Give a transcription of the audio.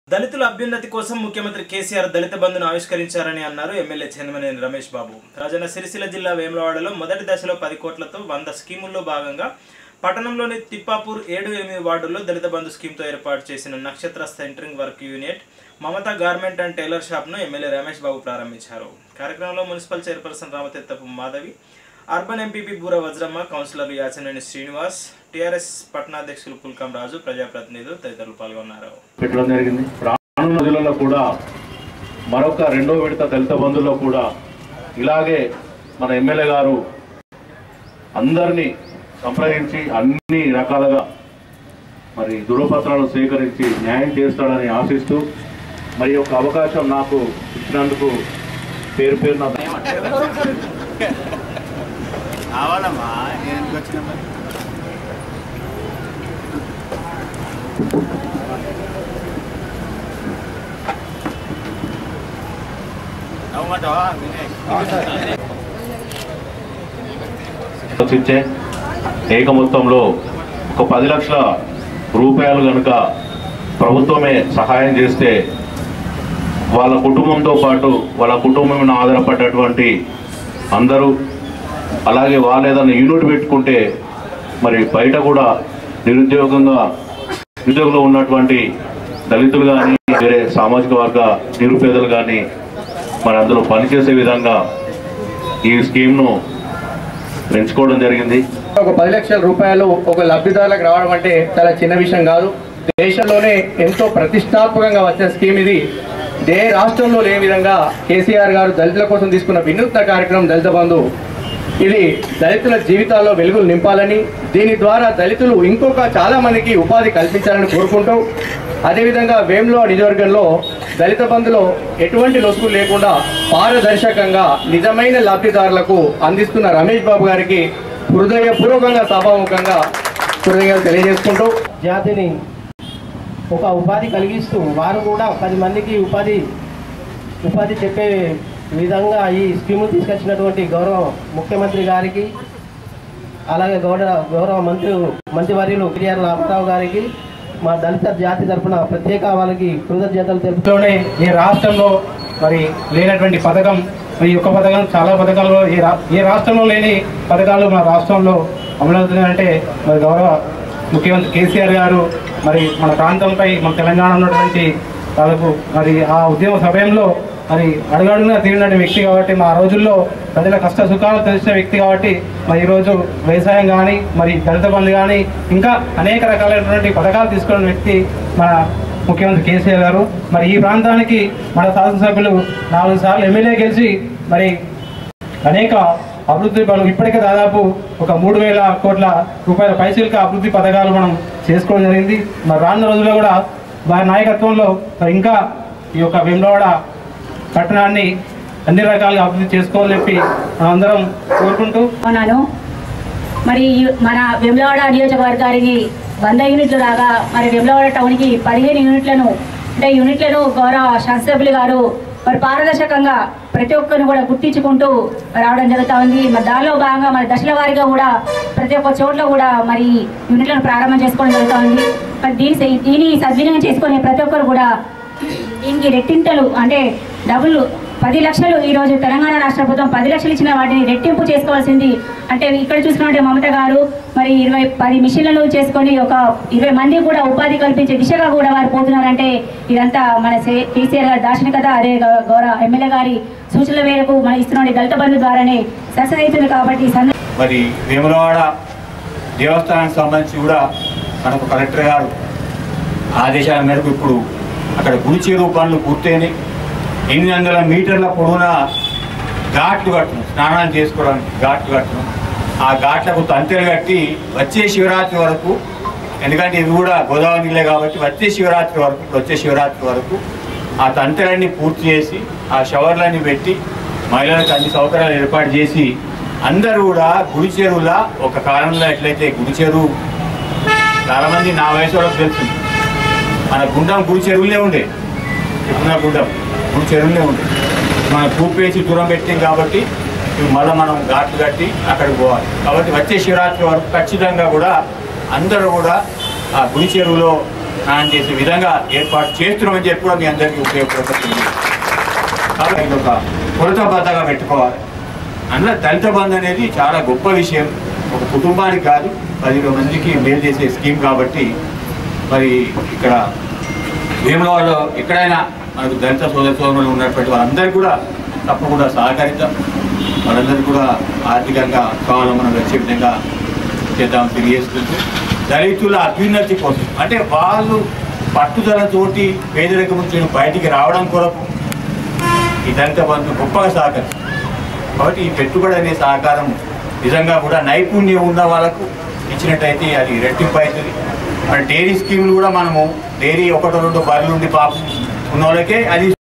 దళితుల అభ్యున్నతి కోసం ముఖ్యమంత్రి కేసీఆర్ దళిత బంధును ఆవిష్కరించారని అన్నారు ఎమ్మెల్యే చెన్నమనేని రమేష్ బాబు రాజన్న సిరిసిల్ల జిల్లా వేములవాడలో మొదటి దశలో పది కోట్లతో వంద స్కీముల్లో భాగంగా పట్టణంలోని తిప్పాపూర్ ఏడు ఎనిమిది వార్డుల్లో దళిత బంధు స్కీమ్తో ఏర్పాటు చేసిన Nakshatra centering work unit Mamata garment and tailor షాప్ను ఎమ్మెల్యే రమేష్ బాబు ప్రారంభించారు కార్యక్రమంలో municipal chairperson Ramatettapu Madhavi urban MPP Boora Vajramma కౌన్సిలర్లు యాచనేని శ్రీనివాస్ టీఆర్ఎస్ పట్టణాధ్యక్షులు పుల్కం రాజు ప్రజాప్రతినిధులు తదితరులు పాల్గొన్నారు పెట్టడం జరిగింది రానున్న రోజులలో కూడా మరొక రెండో విడత దళిత బంధులో కూడా ఇలాగే మన ఎమ్మెల్యే గారు అందరినీ సంప్రదించి అన్ని రకాలుగా మరి ధృవపత్రాలు సేకరించి న్యాయం చేస్తాడని ఆశిస్తూ మరి ఒక అవకాశం నాకు ఇచ్చినందుకు పేరు పేరు నా కావాలమ్మా నేను ఎందుకు వచ్చిన మరి నవ్వమంటావా వినయ్ ఆలోచించే ఏక మొత్తంలో ఒక పది లక్షల రూపాయలు కనుక ప్రభుత్వమే సహాయం చేస్తే వాళ్ళ కుటుంబంతో పాటు వాళ్ళ కుటుంబం మీద ఆధారపడ్డటువంటి అందరూ అలాగే వాళ్ళు ఏదైనా యూనిట్ పెట్టుకుంటే మరి బయట కూడా నిరుద్యోగంగా నిరుద్యోగంలో ఉన్నటువంటి దళితులు కానీ వేరే సామాజిక వర్గ నిరుపేదలు కానీ మరి అందులో పనిచేసే విధంగా ఈ స్కీమ్ను పెంచుకోవడం జరిగింది ఒక పది లక్షల రూపాయలు ఒక లబ్ధిదారులకు రావడం అంటే చాలా చిన్న విషయం కాదు దేశంలోనే ఎంతో ప్రతిష్టాత్మకంగా వచ్చిన స్కీమ్ ఇది ఏ రాష్ట్రంలో లేని విధంగా కేసీఆర్ గారు దళితుల కోసం తీసుకున్న వినూత్న కార్యక్రమం దళిత బంధు ఇది దళితుల జీవితాల్లో వెలుగులు నింపాలని దీని ద్వారా దళితులు ఇంకొక చాలా మందికి ఉపాధి కల్పించాలని కోరుకుంటూ అదేవిధంగా వేమ్లో నియోజకవర్గంలో దళిత బంధులో ఎటువంటి లొసుగులు లేకుండా పారదర్శకంగా నిజమైన లబ్ధిదారులకు అందిస్తున్న రమేష్ బాబు గారికి హృదయపూర్వకంగా సభాముఖంగా కృతజ్ఞతలు తెలియజేసుకుంటూ జాతిని ఒక ఉపాధి కలిగిస్తూ వారు కూడా పది మందికి ఉపాధి ఉపాధి చెప్పే విధంగా ఈ స్కీము తీసుకొచ్చినటువంటి గౌరవ ముఖ్యమంత్రి గారికి అలాగే గౌరవ గౌరవ మంత్రి మంత్రివర్యులు పిఆర్ రామారావు గారికి మా దళిత జాతి తరపున ప్రత్యేక వాళ్ళకి కృతజ్ఞతలు తెలుపుతూ లోనే ఈ రాష్ట్రంలో మరి లేనటువంటి పథకం ఈ యొక్క పథకం చాలా పథకాలు ఈ రా ఏ రాష్ట్రంలో లేని పథకాలు మన రాష్ట్రంలో అమలవుతున్నాయంటే మరి గౌరవ ముఖ్యమంత్రి కేసీఆర్ గారు మరి మన ప్రాంతంపై మన తెలంగాణ ఉన్నటువంటి వాళ్ళకు మరి ఆ ఉద్యమ సమయంలో మరి అడుగడుగునా తీరిన వ్యక్తి కాబట్టి మా రోజుల్లో ప్రజల కష్ట సుఖాలు తెలిసిన వ్యక్తి కాబట్టి మరి ఈరోజు వ్యవసాయం కానీ మరి దళిత బంధు కానీ ఇంకా అనేక రకాలైనటువంటి పథకాలు తీసుకున్న వ్యక్తి మన ముఖ్యమంత్రి కేసీఆర్ గారు మరి ఈ ప్రాంతానికి మన శాసనసభ్యులు నాలుగు సార్లు ఎమ్మెల్యే గెలిచి మరి అనేక అభివృద్ధి పనులు ఇప్పటికే దాదాపు ఒక మూడు వేల కోట్ల రూపాయల పైసలకి అభివృద్ధి పథకాలు మనం చేసుకోవడం జరిగింది మరి రానున్న రోజుల్లో కూడా వారి నాయకత్వంలో మరి ఇంకా ఈ యొక్క వేములవాడ పట్టణాన్ని అన్ని రకాలుగా అభివృద్ధి చేసుకోవాలని చెప్పి మనం అందరం కోరుకుంటూ ఉన్నాను మరి ఈ- మన వెమ్లవాడ నియోజకవర్గానికి వంద యూనిట్లు రాగా మరి వెమ్లవాడ టౌన్కి పదిహేను యూనిట్లను అంటే యూనిట్లను గౌరవ శాసనసభ్యులు గారు మరి పారదర్శకంగా ప్రతి ఒక్కరిని కూడా గుర్తించుకుంటూ రావడం జరుగుతూ ఉంది మరి దానిలో భాగంగా మరి దశల వారీగా కూడా ప్రతి ఒక్క చోట్ల కూడా మరి యూనిట్లను ప్రారంభం చేసుకోవడం జరుగుతూ ఉంది మరి దీని దీన్ని సద్వినియోగం చేసుకొని ప్రతి ఒక్కరు కూడా దీనికి రెట్టింతలు అంటే డబుల్ పది లక్షలు ఈ రోజు తెలంగాణ రాష్ట్ర ప్రభుత్వం పది లక్షలు ఇచ్చిన వాటిని రెట్టింపు చేసుకోవాల్సింది అంటే ఇక్కడ చూసుకున్నట్టే మమత గారు మరి ఇరవై పది మిషన్లను చేసుకొని ఒక ఇరవై మంది కూడా ఉపాధి కల్పించే దిశగా కూడా వారు పోతున్నారంటే ఇదంతా మన సే- కేసీఆర్ గారి దార్శనికత అదే గౌ- గౌరవ ఎమ్మెల్యే గారి సూచనల మేరకు మన ఇస్తున్న ఈ దళిత బంధు ద్వారానే సక్సెస్ అవుతుంది కాబట్టి ఈ సంద- మరి వేములవాడ దేవస్థానానికి సంబంధించి కూడా మనకు కలెక్టర్ గారు ఆదేశాల మేరకు ఇప్పుడు అక్కడ గుడి చెరువు పనులు పూర్తయినాయి ఎనిమిది వందల మీటర్ల పొడవున ఘాట్లు కట్టడం స్నానాలు చేసుకోవడానికి ఘాట్లు కట్టడం ఆ ఘాట్లకు తంతెలు కట్టి వచ్చే శివరాత్రి వరకు ఎందుకంటే ఇవి కూడా గోదావరి నీళ్ళే కాబట్టి వచ్చే శివరాత్రి వరకు ఇప్పుడు వచ్చే శివరాత్రి వరకు ఆ తంతెలన్నీ పూర్తి చేసి ఆ షవర్లన్నీ పెట్టి మహిళలకు అన్ని సౌకర్యాలు ఏర్పాటు చేసి అందరూ కూడా గుడి చెరువుల ఒక కాలంలో ఎట్లయితే గుడి చెరువు చాలా మంది నా వయసు వాళ్ళకి తెలుసు మన గుండం గుడి చెరువులే ఉండే ఇప్పుడున్న గుండం గుడి చెరువులే ఉండే మన కూపేసి దూరం పెట్టింది కాబట్టి ఇప్పుడు మళ్ళీ మనం ఘాట్లు కట్టి అక్కడికి పోవాలి కాబట్టి వచ్చే శివరాత్రి వరకు ఖచ్చితంగా కూడా అందరూ కూడా ఆ గుడి చెరువులో స్నానం చేసే విధంగా ఏర్పాటు చేస్తున్నామని చెప్పి కూడా మీ అందరికీ ఉపయోగపడుతుంది కాబట్టి ఇది ఒక కొరత బద్దగా పెట్టుకోవాలి అందులో దళిత బంధు అనేది చాలా గొప్ప విషయం ఒక కుటుంబానికి కాదు పదిహేను మందికి మేలు చేసే స్కీమ్ కాబట్టి మరి ఇక్కడ వేములవాడలో ఎక్కడైనా మనకు దళిత సోదర సోదరులు ఉన్నటువంటి వాళ్ళందరికీ కూడా తప్పకుండా సహకరిద్దాం వాళ్ళందరికీ కూడా ఆర్థికంగా స్వావలంబన వచ్చే విధంగా చేద్దాం తెలియజేస్తుంది దళితుల అభ్యున్నతి కోసం అంటే వాళ్ళు పట్టుదలతోటి పేదరికం నుంచి బయటికి రావడం కొరకు ఈ దళిత బంధు గొప్పగా సహకరిస్తుంది కాబట్టి ఈ పెట్టుబడి అనే సహకారం నిజంగా కూడా నైపుణ్యం ఉన్న వాళ్ళకు ఇచ్చినట్టయితే అది రెట్టింపు అవుతుంది మరి డైరీ స్కీములు కూడా మనము డైరీ ఒకటో రెండు బర్రెలు ఉండి పాపం ఉన్న వాళ్ళకే అది